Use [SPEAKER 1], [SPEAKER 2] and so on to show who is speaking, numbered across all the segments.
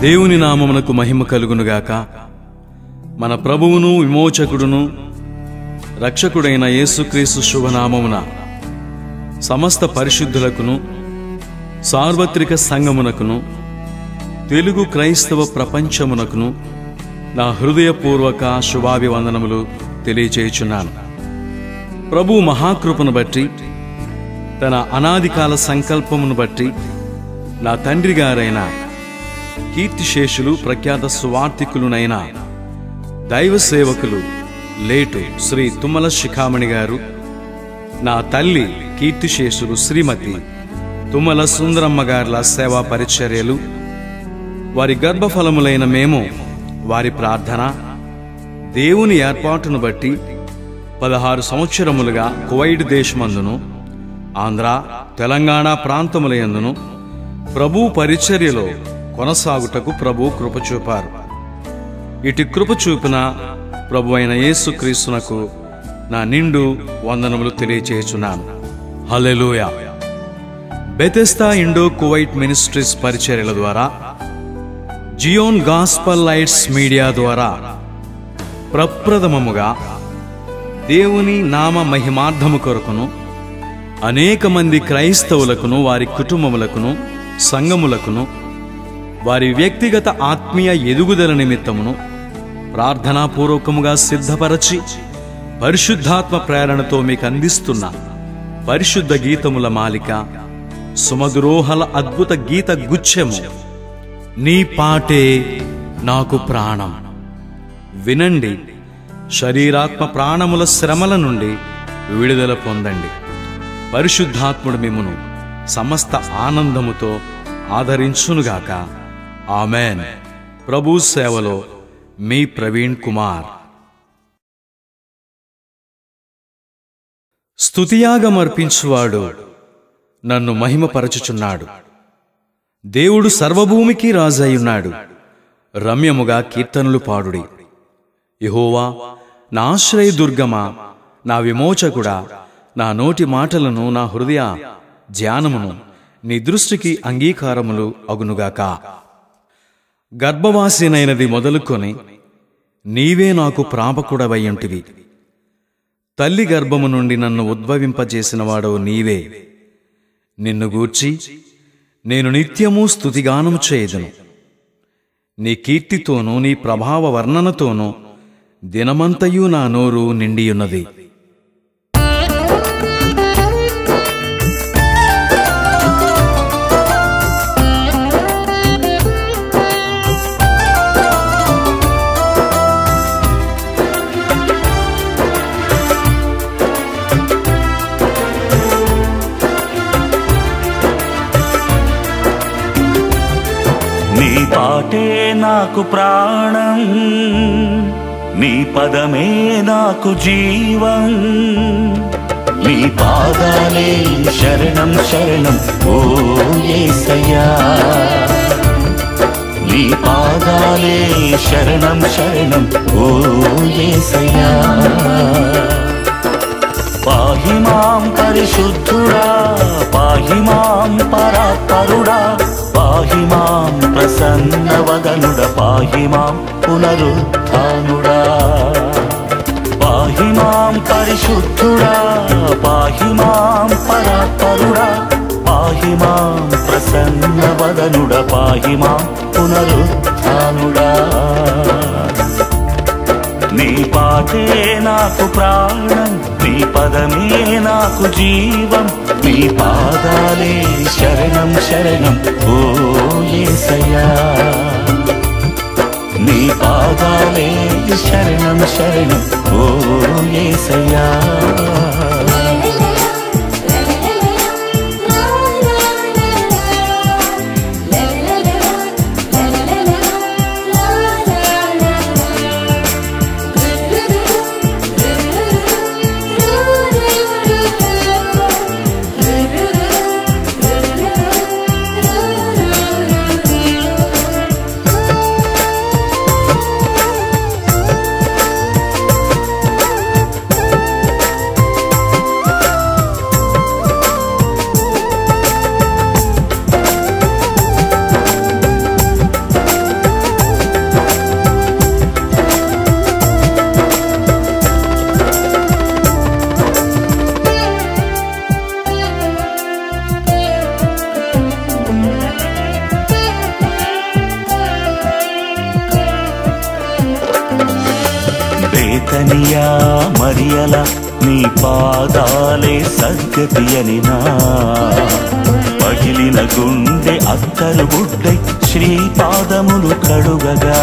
[SPEAKER 1] దేవుని నామమునకు మహిమ కలుగునుగాక మన ప్రభువును విమోచకుడును రక్షకుడైన యేసుక్రీస్తు శుభనామమున సమస్త పరిశుద్ధులకును సార్వత్రిక సంగమునకును తెలుగు క్రైస్తవ ప్రపంచమునకును నా హృదయపూర్వక శుభాభివందనములు తెలియచేయుచున్నాను ప్రభు మహాకృపను బట్టి తన అనాదికాల సంకల్పమును బట్టి నా తండ్రి గారైన కీర్తిశేషులు ప్రఖ్యాత సువార్థికులునైన దైవ సేవకులు లేటు శ్రీ తుమ్మల శిఖామణి గారు నా తల్లి కీర్తిశేషులు శ్రీమతి తుమ్మల సుందరమ్మ గార్ల సేవా పరిచర్యలు వారి గర్భఫలములైన మేము వారి ప్రార్థన దేవుని ఏర్పాటును బట్టి పదహారు సంవత్సరములుగా కువైట్ దేశమందును ఆంధ్ర తెలంగాణ ప్రాంతములయందును ప్రభు పరిచర్యలో కొనసాగుటకు ప్రభు కృప చూపారు ఇటు కృప చూపిన ప్రభు అయిన యేసుక్రీస్తునకు నా నిండు వందనములు తెలియచేయుచున్నాను హల్లెలూయా బెతెస్తా ఇండో కువైట్ మినిస్ట్రీస్ పరిచర్యల ద్వారా జియోన్ గాస్పల్ లైట్స్ మీడియా ద్వారా ప్రప్రథమముగా దేవుని నామ మహిమార్థము కొరకును అనేక మంది క్రైస్తవులకును వారి కుటుంబములకును సంఘములకును వారి వ్యక్తిగత ఆత్మీయ ఎదుగుదల నిమిత్తమును ప్రార్థనాపూర్వకముగా సిద్ధపరచి పరిశుద్ధాత్మ ప్రేరణతో మీకు అందిస్తున్న పరిశుద్ధ గీతముల మాలిక సుమధురోహల అద్భుత గీత గుచ్ఛము నీ పాటే నాకు ప్రాణం వినండి శరీరాత్మ ప్రాణముల శ్రమల నుండి విడుదల పొందండి పరిశుద్ధాత్ముడు మిమ్మును సమస్త ఆనందముతో ఆదరించునుగాక ఆమెన్ ప్రభు సేవలో మీ ప్రవీణ్ కుమార్ స్తుతియాగమర్పించువాడు నన్ను మహిమపరచుచున్నాడు దేవుడు సర్వభూమికి రాజయ్యున్నాడు రమ్యముగా కీర్తనలు పాడుడి యహోవా నా ఆశ్రయదుర్గమా నా విమోచకుడా నా నోటి మాటలను నా హృదయ ధ్యానమును నీ దృష్టికి అంగీకారములు అగునుగాక గర్భవాసినైనది మొదలుకొని నీవే నాకు ప్రాపకుడవయ్యుంటివి తల్లి గర్భము నుండి నన్ను ఉద్భవింపజేసిన వాడవు నీవే నిన్ను గూర్చి నేను నిత్యము స్తుతిగానము చేయదును నీ కీర్తితోనూ నీ ప్రభావ వర్ణనతోనూ దినమంతయు నా నోరు నిండియున్నది
[SPEAKER 2] నీ పాటే నాకు ప్రాణం నీ పదమే నాకు జీవం నీ పాదాలే శరణం శరణం ఓ యేసయ్యా నీ పాదాలే శరణం శరణం ఓ యేసయ్యా పాహి మాం పరిశుద్ధుడా పాహి మాం పరాత్పరుడా పాహి మాం ప్రసన్నవదనుడ పాహి మాం పునరుత్నుడా పాహి మాం పరిశుద్ధుడా పాహి మాం పరాత్పరుడా పాహి మాం ప్రసన్నవదనుడ పాహి మాం పునరుత్నుడా నీ పాటే నాకు ప్రాణం నీ పదమే నాకు జీవం నీ పాదాలే శరణం శరణం ఓ యేసయ్యా నీ పాదాలే శరణం శరణం ఓ యేసయ్యా
[SPEAKER 3] Thank you.
[SPEAKER 2] మరియల నీ పాదాలే సద్గతి అనినా పగిలిన గుండె అత్తరు గుడ్డై శ్రీపాదములు కడుగగా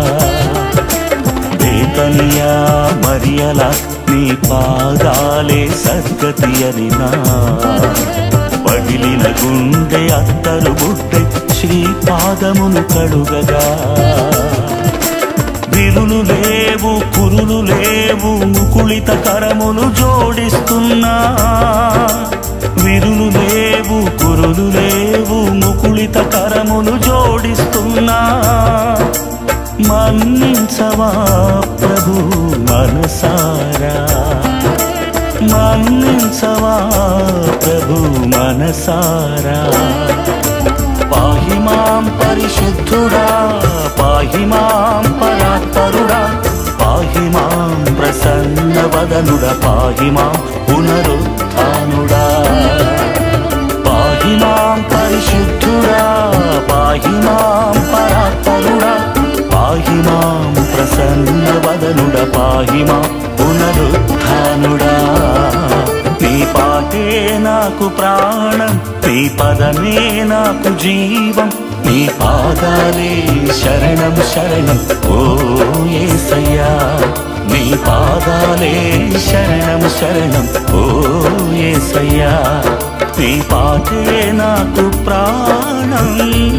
[SPEAKER 2] వేతనియా మరియల నీ పాదాలే సద్గతి అనినా పగిలిన గుండె అత్తరు గుడ్డై శ్రీపాదములు కడుగగా విరులు లేవు కురులు లేవు ముకుళిత కరములు జోడిస్తున్నా విరులు లేవు కురులు లేవు ముకుళిత కరములు జోడిస్తున్నా మన్నించవా ప్రభు మనసారా మన్నించవా ప్రభు మనసారా పాహి మాం పరిశుద్ధుడా పాహి మాం పరాత్పరుడా పాహి మాం ప్రసన్న వదనుడా పాహి మాం పునరుత్నుడా పాహి మాం పరిశుద్ధుడా పాహి మాం పరాత్పరుడా పాహి మాం ప్రసన్న వదనుడా పాహి మాం పునరుత్నుడా నీ పాటే నాకు ప్రాణం నీ పదమే నాకు జీవం నీ పాదాలే శరణం శరణం ఓ ఏసయ్యా నీ పాదాలే శరణం శరణం ఓ ఏసయ్యా నీ పాటే నాకు ప్రాణం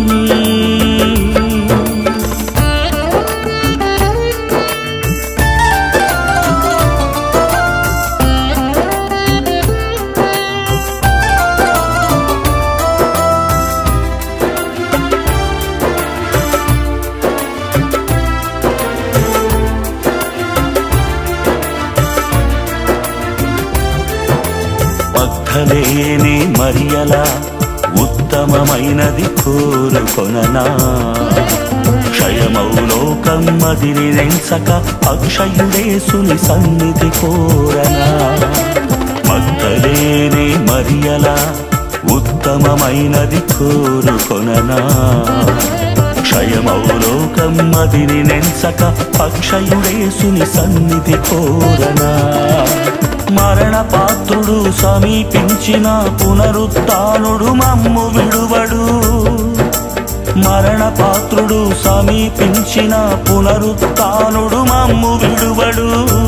[SPEAKER 2] పక్కలేని మరియల ఉత్తమమైనది కోరుకొననా క్షయమౌ లోకం మదిని నెంచక అక్షయుడేసుని సన్నిధి కోరనా మక్కలేని మరియల ఉత్తమమైనది కోరుకొననా క్షయమౌ లోకం మదిని నెంచక అక్షయుడేసుని సన్నిధి కోరనా మరణ పాత్రుడు సమీపించిన పునరుత్నుడు మమ్ము విడువడు మరణ పాత్రుడు సమీపించిన పునరుత్నుడు మమ్ము విడువడు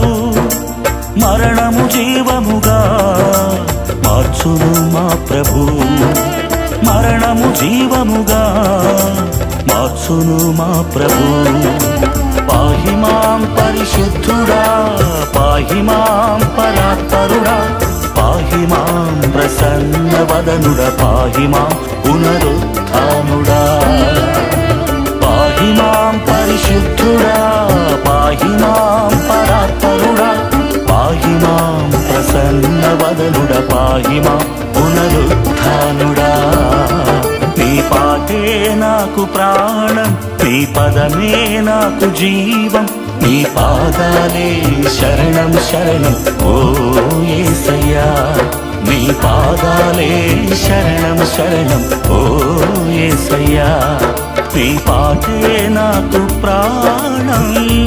[SPEAKER 2] మరణము జీవముగా మార్చును మా ప్రభు మరణము జీవముగా మార్చును మా ప్రభు పాహి మాం పరిశుద్ధుడా పాహి మాం పరాత్పరుడా పాహి మాం ప్రసన్న వదనుడా పాహి మాం పునరుత్నుడా పాహి మాం పరిశుద్ధుడా పాహి మాం పరాత్పరుడా పాహి మాం ప్రసన్న వదనుడా పాహి మాం పునరుత్నుడా నీ పాటే నాకు ప్రాణం నీ పదమే నాకు జీవం నీ పాదాలే శరణం శరణం ఓ ఏసయ్యా నీ పాదాలే శరణం శరణం ఓ ఏసయ్యా నీ పాటే నాకు ప్రాణం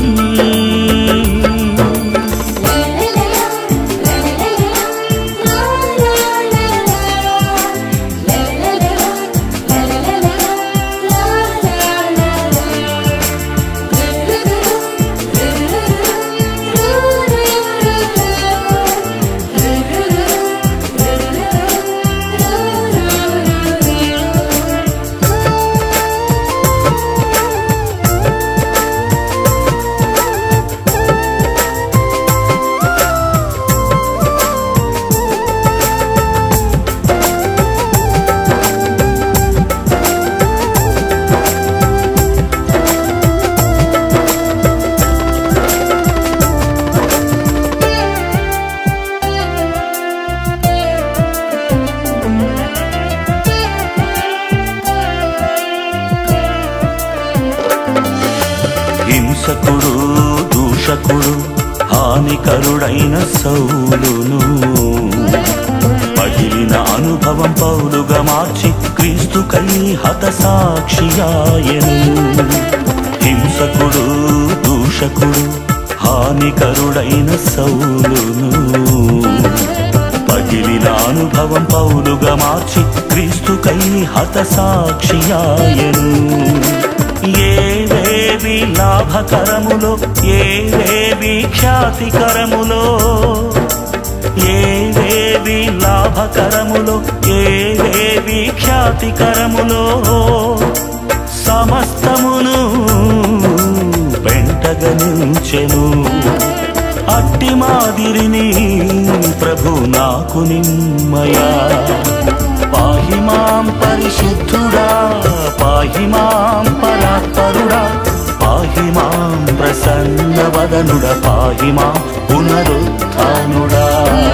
[SPEAKER 2] హింసకుడు దూషకుడు హానికరుడైన సౌలును పగిలిన అనుభవం పౌలుగా మార్చి క్రీస్తుకై హతసాక్షియాయను హింసకుడు దూషకుడు హానికరుడైన సౌలును పగిలిన అనుభవం పౌలుగా మార్చి క్రీస్తుకై హతసాక్షియాయను ఏవేవి లాభకరములో ఏవేవి ఖ్యాతికరములో ఏవేవి లాభకరములో ఏవేవి ఖ్యాతికరములో సమస్తమును వెంటగనించెను అట్టి మాదిరిని ప్రభు నాకు నిమ్మయా పాహి మాం పరిశుద్ధుడా పాహి మాం పరాత్పరుడా పాహి మాం ప్రసన్న వదనుడ పాహి మాం పునరుత్నుడా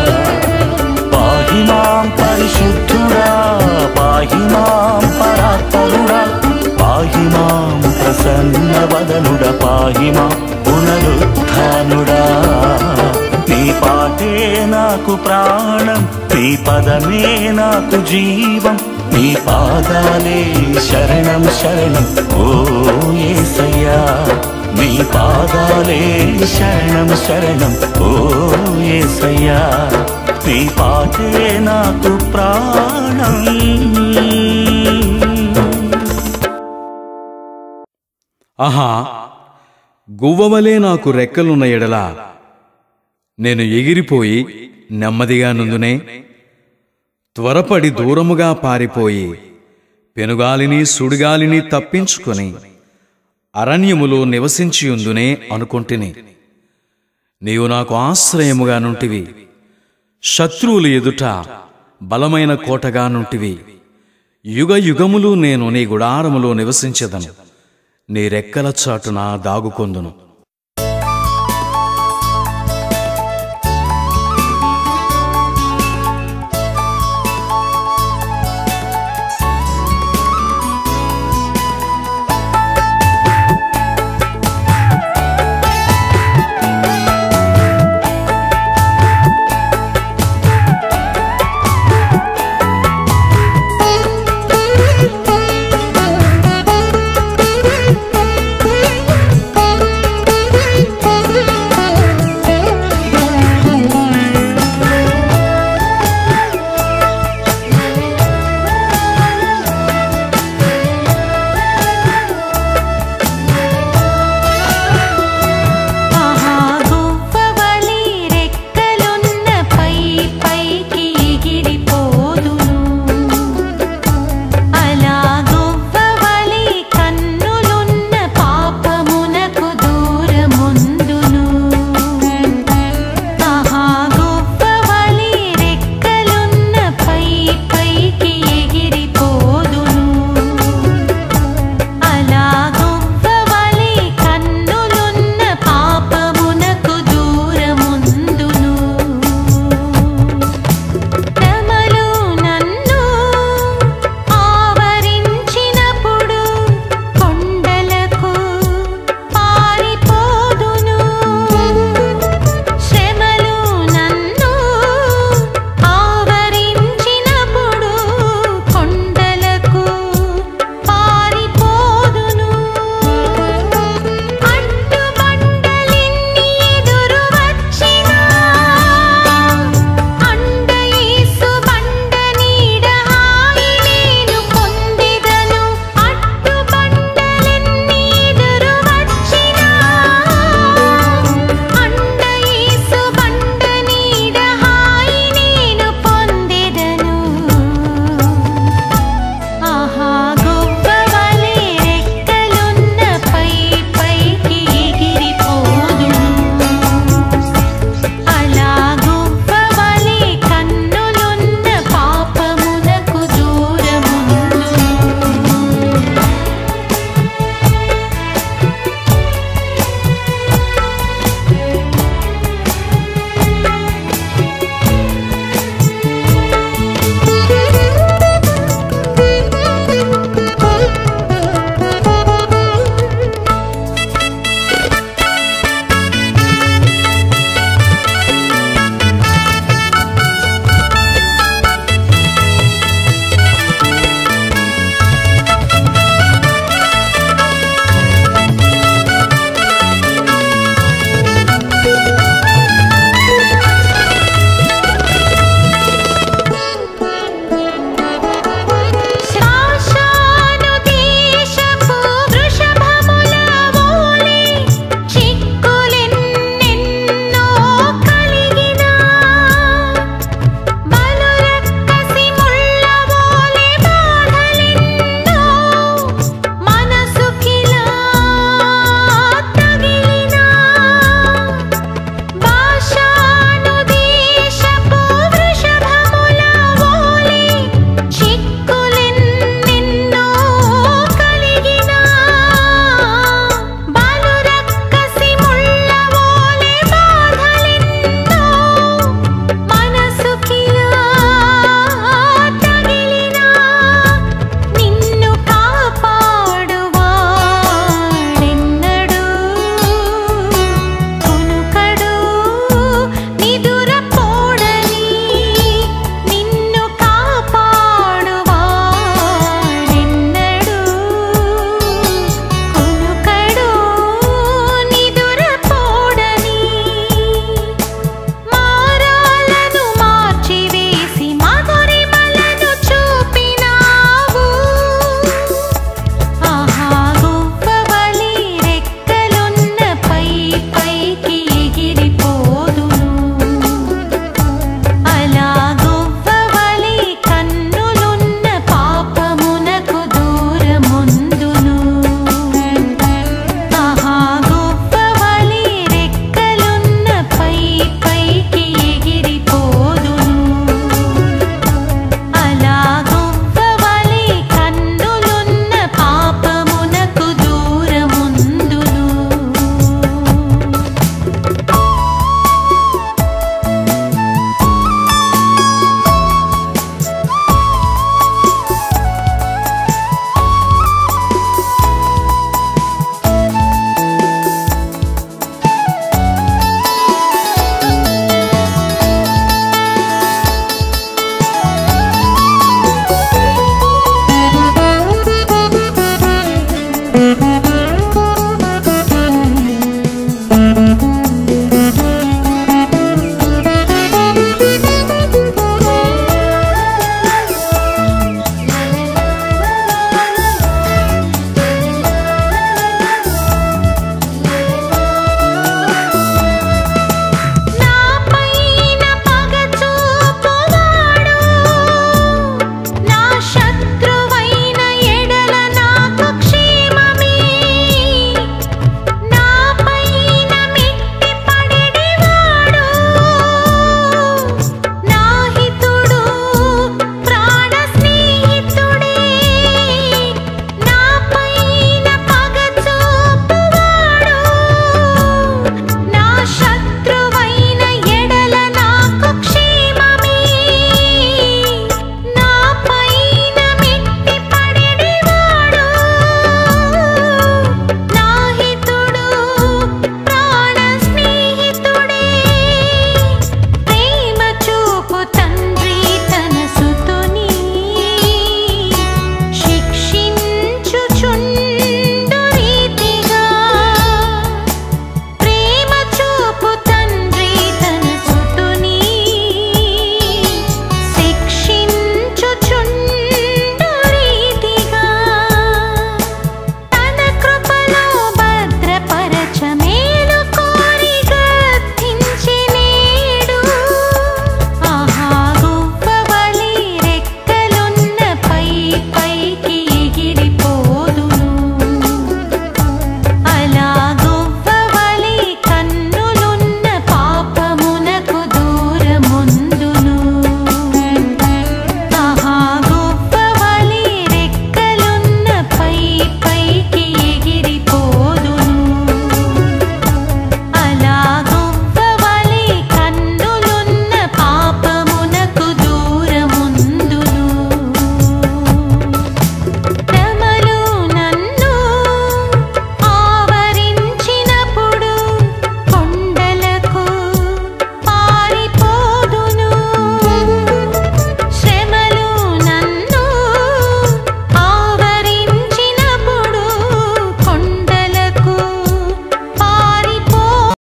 [SPEAKER 2] పాహి మాం పరిశుద్ధుడా పాహి మాం పరాత్పరుడా పాహి మాం ప్రసన్న వదనుడ పాహి మాం పునరుత్నుడా నీ పాటే నాకు ప్రాణం నీ పదమే నాకు జీవం నీ పాదాలే శరణం శరణం ఓ ఏసయ్యా నీ పాదాలే శరణం శరణం ఓ ఏసయ్యా నీ పాటే నాకు ప్రాణం
[SPEAKER 1] ఆహా గువ్వవలే నాకు రెక్కలున్న ఎడల నేను ఎగిరిపోయి నెమ్మదిగా నుందునే త్వరపడి దూరముగా పారిపోయి పెనుగాలిని సుడిగాలిని తప్పించుకొని అరణ్యములో నివసించియుందునే అనుకొంటిని నీవు నాకు ఆశ్రయముగా నుంటివి శత్రువుల ఎదుట బలమైన కోటగా నుంటివి యుగ యుగములు నేను నీ గుడారములో నివసించెదను నీ రెక్కల చాటున దాగుకొందును